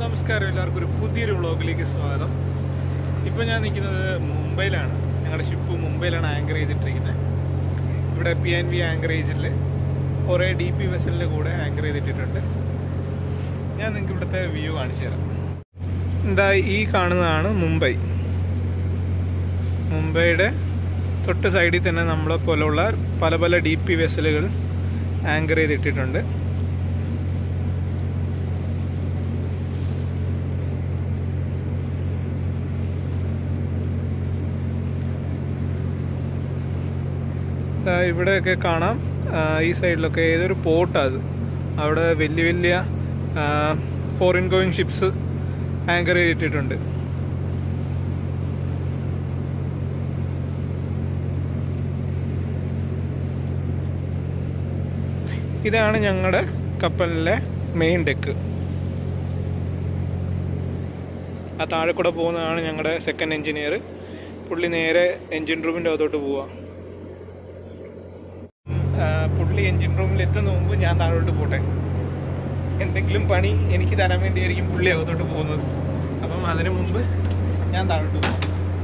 നമസ്കാരം എല്ലാവർക്കും ഒരു പുതിയൊരു വ്ളോഗിലേക്ക് സ്വാഗതം ഇപ്പോൾ ഞാൻ നിൽക്കുന്നത് മുംബൈയിലാണ് ഞങ്ങളുടെ ഷിപ്പ് മുംബൈയിലാണ് ആങ്കർ ചെയ്തിട്ടിരിക്കുന്നത് ഇവിടെ പി എൻ വി ആങ്കറേജിൽ കുറേ ഡി പി വെസലിൻ്റെ കൂടെ ആങ്കർ ചെയ്തിട്ടിട്ടുണ്ട് ഞാൻ നിങ്ങൾക്ക് ഇവിടുത്തെ വ്യൂ കാണിച്ചു തരാം എന്താ ഈ കാണുന്നതാണ് മുംബൈ മുംബൈയുടെ തൊട്ട് സൈഡിൽ തന്നെ നമ്മളെ പോലുള്ള പല പല ഡി പി വെസലുകൾ ആങ്കർ ചെയ്തിട്ടിട്ടുണ്ട് ദാ ഇവിടെയൊക്കെ കാണാം ആ, ഈ സൈഡിലൊക്കെ ഏതൊരു പോർട്ടാണ് അത് അവിടെ വലിയ വലിയ ഫോറിൻ ഗോയിങ് ഷിപ്സ് ആങ്കർ ചെയ്തിട്ടുണ്ട് ഇതാണ് ഞങ്ങളുടെ കപ്പലിലെ മെയിൻ ഡെക്ക് ആ താഴെ കൂടെ പോകുന്നതാണ് ഞങ്ങളുടെ സെക്കൻഡ് എഞ്ചിനീയർ പുള്ളി നേരെ എഞ്ചിൻ റൂമിൻ്റെ അകത്തോട്ട് പോവാ ആ, പുള്ളി എഞ്ചിൻ റൂമിൽ എത്തുന്ന മുമ്പ് ഞാൻ താഴോട്ട് പോട്ടെ എന്തെങ്കിലും പണി എനിക്ക് തരാൻ വേണ്ടിയായിരിക്കും പുള്ളി അകത്തോട്ട് പോകുന്നത് അപ്പം അതിനു മുമ്പ് ഞാൻ താഴോട്ട് പോകും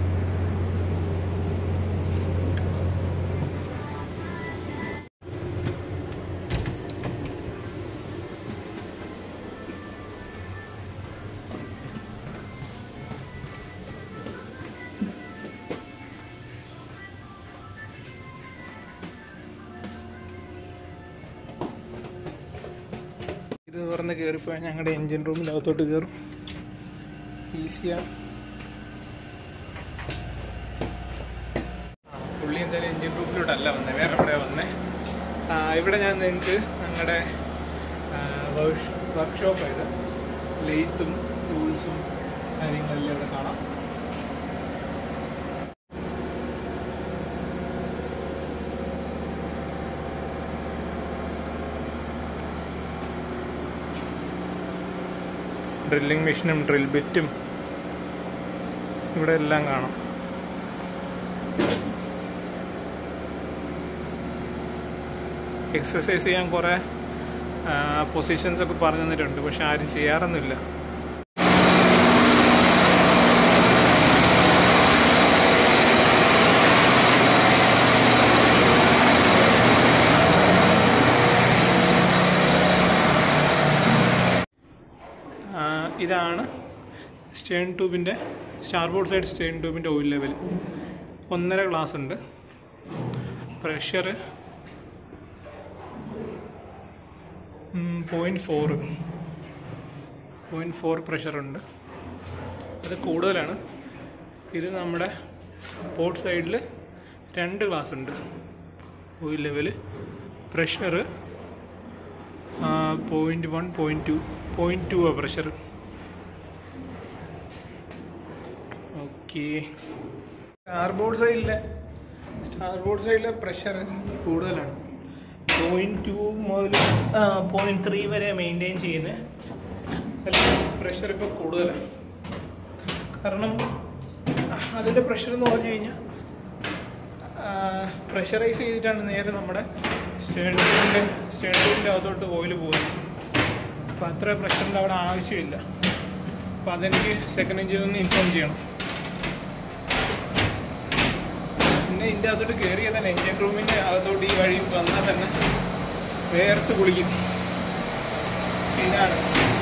ഇത് തുറന്ന് കയറിപ്പോയാൽ ഞങ്ങളുടെ എൻജിൻ റൂമിൻ്റെ അകത്തോട്ട് കയറും ഈസിയാണ് പുള്ളി എന്തായാലും എൻജിൻ റൂമിലോട്ടല്ല വന്നത് വേറെ എവിടെയാണ് വന്നത് ഇവിടെ ഞാൻ നിങ്ങൾക്ക് ഞങ്ങളുടെ വർക്ക്ഷോപ്പ് ഇത് ലെയ്ത്തും ടൂൾസും കാര്യങ്ങളെല്ലാം ഇവിടെ കാണാം ഡ്രില്ലിംഗ് മെഷീനും ഡ്രിൽ ബിറ്റും ഇവിടെ എല്ലാം കാണാം എക്സസൈസ് ചെയ്യാൻ കുറേ പൊസിഷൻസ് ഒക്കെ പറഞ്ഞു തന്നിട്ടുണ്ട് പക്ഷെ ആരും ചെയ്യാറൊന്നുമില്ല ആ, ഇതാണ് സ്റ്റേൺ ട്യൂബിൻ്റെ സ്റ്റാർബോർഡ് സൈഡ് സ്റ്റേൺ ട്യൂബിൻ്റെ ഓയിൽ ലെവൽ ഒന്നര ഗ്ലാസ് ഉണ്ട് pressure point four point four പ്രഷറുണ്ട് അത് കൂടുതലാണ് ഇത് നമ്മുടെ പോർട്ട് സൈഡിൽ രണ്ട് ഗ്ലാസ് ഉണ്ട് oil level pressure point one point two point two ആ പ്രഷർ ഓക്കെ സ്റ്റാർബോർഡ് സൈഡിലെ സ്റ്റാർബോർഡ് സൈഡിലെ പ്രഷർ കൂടുതലാണ് പോയിൻറ്റ് ടു മുതൽ പോയിൻറ്റ് ത്രീ വരെ മെയിൻറ്റെയിൻ ചെയ്യുന്നത് പ്രഷർ ഇപ്പോൾ കൂടുതലാണ് കാരണം അതിൻ്റെ പ്രഷർ എന്ന് പറഞ്ഞു കഴിഞ്ഞാൽ പ്രഷറൈസ് ചെയ്തിട്ടാണ് നേരെ നമ്മുടെ സ്റ്റേഡിയത്തിൻ്റെ സ്റ്റേഡിയത്തിൻ്റെ അകത്തോട്ട് ഓയിൽ പോകുന്നത് അപ്പോൾ അത്ര പ്രഷറിൻ്റെ അവിടെ ആവശ്യമില്ല അപ്പോൾ അതെനിക്ക് സെക്കൻഡ് എഞ്ചിനിൽ നിന്ന് ഇൻഫോം ചെയ്യണം പിന്നെ ഇതിൻ്റെ അകത്തോട്ട് കയറിയാൽ തന്നെ എഞ്ചിൻ റൂമിൻ്റെ അകത്തോട്ട് ഈ വഴി വന്നാൽ തന്നെ വേർത്ത് കുളിക്കും സീനാണ്